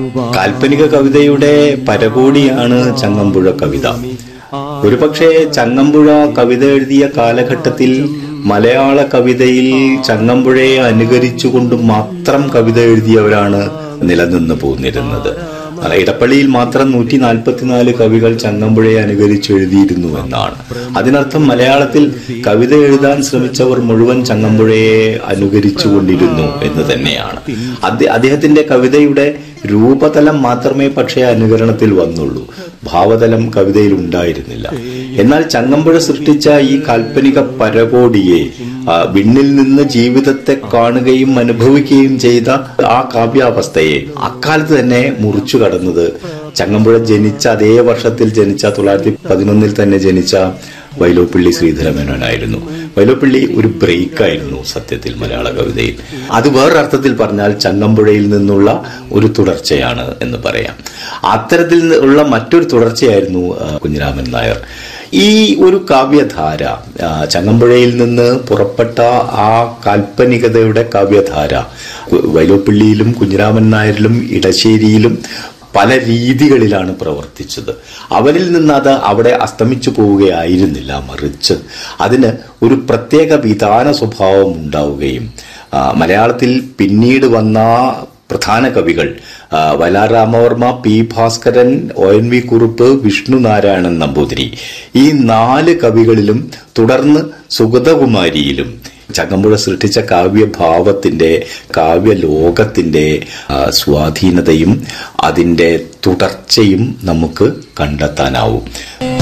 കാൽപ്പനിക കവിതയുടെ പരകോടിയാണ് ചങ്ങമ്പുഴ കവിത ഒരുപക്ഷെ ചങ്ങമ്പുഴ കവിത എഴുതിയ കാലഘട്ടത്തിൽ മലയാള കവിതയിൽ ചങ്ങമ്പുഴയെ അനുകരിച്ചുകൊണ്ട് മാത്രം കവിത എഴുതിയവരാണ് നിലനിന്ന് പോന്നിരുന്നത് അല്ല, ഇടപ്പള്ളിയിൽ മാത്രം നൂറ്റി നാൽപ്പത്തിനാല് കവികൾ ചങ്ങമ്പുഴയെ അനുകരിച്ച് എഴുതിയിരുന്നു എന്നാണ് അതിനർത്ഥം മലയാളത്തിൽ കവിത എഴുതാൻ ശ്രമിച്ചവർ മുഴുവൻ ചങ്ങമ്പുഴയെ അനുകരിച്ചു കൊണ്ടിരുന്നു എന്ന് തന്നെയാണ് അദ്ദേ- അദ്ദേഹത്തിന്റെ കവിതയുടെ രൂപതലം മാത്രമേ പക്ഷേ അനുകരണത്തിൽ വന്നുള്ളൂ ഭാവതലം കവിതയിൽ ഉണ്ടായിരുന്നില്ല എന്നാൽ ചങ്ങമ്പുഴ സൃഷ്ടിച്ച ഈ കാൽപ്പനിക പരകോടിയെ ആ, വിണ്ണിൽ നിന്ന് ജീവിതത്തെ കാണുകയും അനുഭവിക്കുകയും ചെയ്ത ആ കാവ്യാവസ്ഥയെ അക്കാലത്ത് തന്നെ മുറിച്ചു കടന്നത് ചങ്ങമ്പുഴ ജനിച്ച അതേ വർഷത്തിൽ ജനിച്ച തൊള്ളായിരത്തി പതിനൊന്നിൽ തന്നെ ജനിച്ച വൈലോപ്പിള്ളി ശ്രീധരമേനോനായിരുന്നു വൈലോപ്പിള്ളി ഒരു ബ്രേക്കായിരുന്നു സത്യത്തിൽ മലയാള കവിതയിൽ അത് വേറൊരർത്ഥത്തിൽ പറഞ്ഞാൽ ചങ്ങമ്പുഴയിൽ നിന്നുള്ള ഒരു തുടർച്ചയാണ് എന്ന് പറയാം അത്തരത്തിൽ ഉള്ള മറ്റൊരു തുടർച്ചയായിരുന്നു ആ, കുഞ്ഞിരാമൻ നായർ ഈ ഒരു കാവ്യധാര ആ, ചങ്ങമ്പുഴയിൽ നിന്ന് പുറപ്പെട്ട ആ കാൽപ്പനികതയുടെ കാവ്യധാര കു- വൈലോപ്പിള്ളിയിലും കുഞ്ഞിരാമൻ നായരിലും ഇടശ്ശേരിയിലും പല രീതികളിലാണ് പ്രവർത്തിച്ചത് അവരിൽ നിന്ന് അത് അവിടെ അസ്തമിച്ചു പോവുകയായിരുന്നില്ല മറിച്ച് അതിന് ഒരു പ്രത്യേക വിധാന സ്വഭാവം ഉണ്ടാവുകയും ആ, മലയാളത്തിൽ പിന്നീട് വന്ന പ്രധാന കവികൾ ആ, Vayalar Ramavarma P Bhaskaran O N V Kurup Vishnu Narayanan Namboothiri ഈ നാല് കവികളിലും തുടർന്ന് സുഗതകുമാരിയിലും ചങ്ങമ്പുഴ സൃഷ്ടിച്ച കാവ്യഭാവത്തിന്റെ കാവ്യലോകത്തിന്റെ ആ, സ്വാധീനതയും അതിന്റെ തുടർച്ചയും നമുക്ക് കണ്ടെത്താനാവും